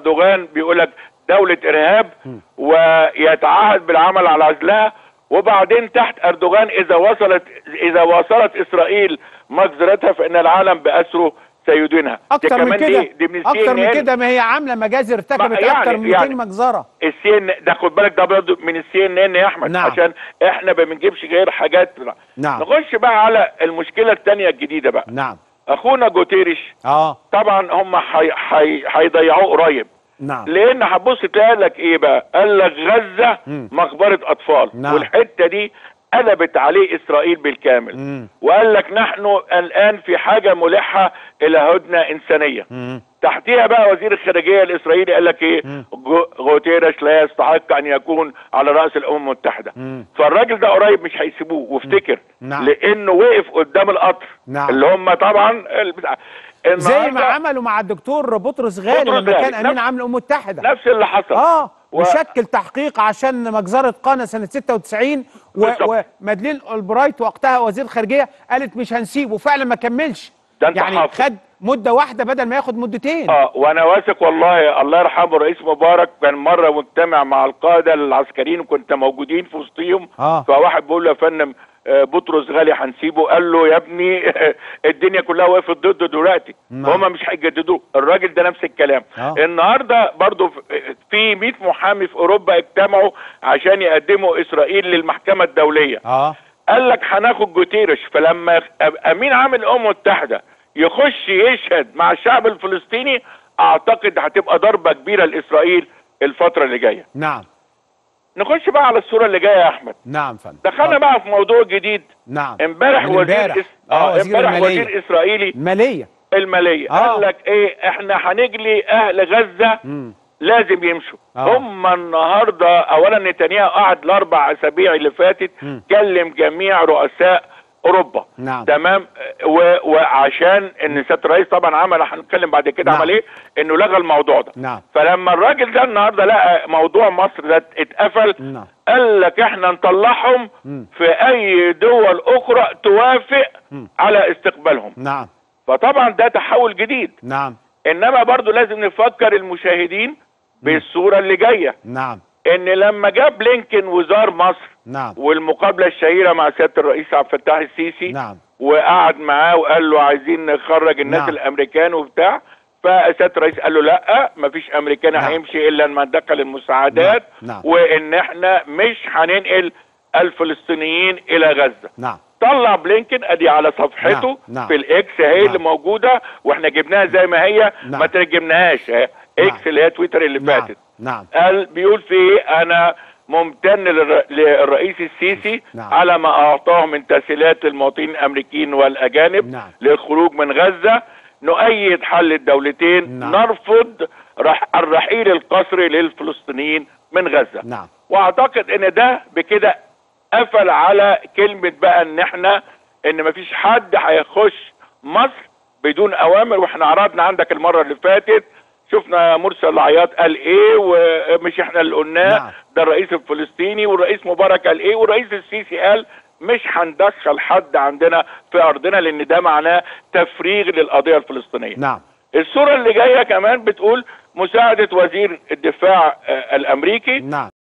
اردوغان بيقول لك دوله ارهاب ويتعهد بالعمل على عزلها وبعدين تحت اردوغان اذا وصلت اذا واصلت اسرائيل مجزرتها فان العالم باسره سيدينها دي اكتر من كمان كده دي, دي من اكتر من CNN. كده ما هي عامله مجازر ارتكبت يعني- اكتر من 200 يعني- مجزره السي ان ده خد بالك ده برضه من السي ان ان يا احمد نعم. عشان احنا ما بنجيبش غير حاجات نعم. نخش بقى على المشكله الثانيه الجديده بقى نعم اخونا جوتيريش اه طبعا هم حي- حي- هيضيعوه قريب نعم لان هتبص تلاقي لك ايه بقى قال لك غزه مم. مقبره اطفال نعم. والحته دي قلبت عليه اسرائيل بالكامل مم. وقال لك نحن الان في حاجه ملحه الى هدنه انسانيه مم. تحتيها بقى وزير الخارجيه الاسرائيلي قال لك ايه مم. جو- غوتيريش لا يستحق ان يكون على راس الامم المتحده مم. فالراجل ده قريب مش هيسيبوه وافتكر نعم. لانه وقف قدام القطر نعم. اللي هم طبعا البتاع- زي ما النهاردة عملوا مع الدكتور بطرس غالي بطرس لما كان غالي. امين نفس- عام الامم المتحده نفس اللي حصل اه و- وشكل تحقيق عشان مجزره قانا سنه 96 و... بالظبط. ومادلين البرايت وقتها وزير الخارجيه قالت مش هنسيبه فعلا ما كملش ده أنت يعني حافظ. خد مده واحده بدل ما ياخد مدتين اه وانا واثق والله الله يرحمه الرئيس مبارك كان مره مجتمع مع القاده العسكريين وكنت موجودين في وسطهم آه. فواحد بيقول له يا فندم آه، بطرس غالي هنسيبه قال له يا ابني الدنيا كلها وقفت ضده دلوقتي نعم. هما مش هيجددوه الراجل ده نفس الكلام آه. النهارده برضو في- في 100 محامي في اوروبا اجتمعوا عشان يقدموا اسرائيل للمحكمه الدوليه اه قال لك هناخد جوتيرش فلما امين عام الامم المتحده يخش يشهد مع الشعب الفلسطيني اعتقد هتبقى ضربه كبيره لاسرائيل الفتره اللي جايه نعم نخش بقى على الصوره اللي جايه يا احمد نعم فندم دخلنا آه. بقى في موضوع جديد نعم امبارح من وزير امبارح. إس... آه، اه وزير امبارح المالية. وزير اسرائيلي الماليه الماليه آه. قال لك ايه احنا هنجلي اهل غزه مم. لازم يمشوا آه. هم النهارده اولا نتنياهو قعد الاربع اسابيع اللي فاتت مم. كلم جميع رؤساء اوروبا نعم. تمام و... وعشان ان سياده الرئيس طبعا عمل هنتكلم بعد كده نعم. عمل ايه انه لغى الموضوع ده نعم فلما الراجل ده النهارده لقى موضوع مصر ده اتقفل نعم قال لك احنا نطلعهم مم. في اي دول اخرى توافق مم. على استقبالهم نعم فطبعا ده تحول جديد نعم انما برضو لازم نفكر المشاهدين بالصوره اللي جايه نعم ان لما جاب بلينكن وزار مصر نعم والمقابله الشهيره مع سياده الرئيس عبد الفتاح السيسي نعم وقعد معاه وقال له عايزين نخرج الناس نعم. الامريكان وبتاع فسياده الرئيس قال له لا مفيش امريكان نعم. هيمشي الا لما ندخل المساعدات نعم. نعم. وان احنا مش هننقل الفلسطينيين الى غزه نعم طلع بلينكن ادي على صفحته نعم، نعم. في الاكس هي نعم. اللي موجوده واحنا جبناها زي ما هي نعم. ما ترجمناهاش اهي. اكس اللي هي تويتر اللي نعم فاتت نعم قال بيقول فيه انا ممتن للر- للرئيس السيسي نعم. على ما اعطاه من تسهيلات للمواطنين الامريكيين والاجانب نعم. للخروج من غزه نؤيد حل الدولتين نعم. نرفض رح الرحيل القسري للفلسطينيين من غزه نعم واعتقد ان ده بكده قفل على كلمه بقى ان احنا ان مفيش حد هيخش مصر بدون اوامر واحنا عرضنا عندك المره اللي فاتت شفنا مرسل العياط قال ايه ومش احنا اللي قلناه نعم. ده الرئيس الفلسطيني والرئيس مبارك قال ايه والرئيس السيسي قال مش هندخل حد عندنا في ارضنا لان ده معناه تفريغ للقضيه الفلسطينيه نعم الصوره اللي جايه كمان بتقول مساعده وزير الدفاع آه، الامريكي نعم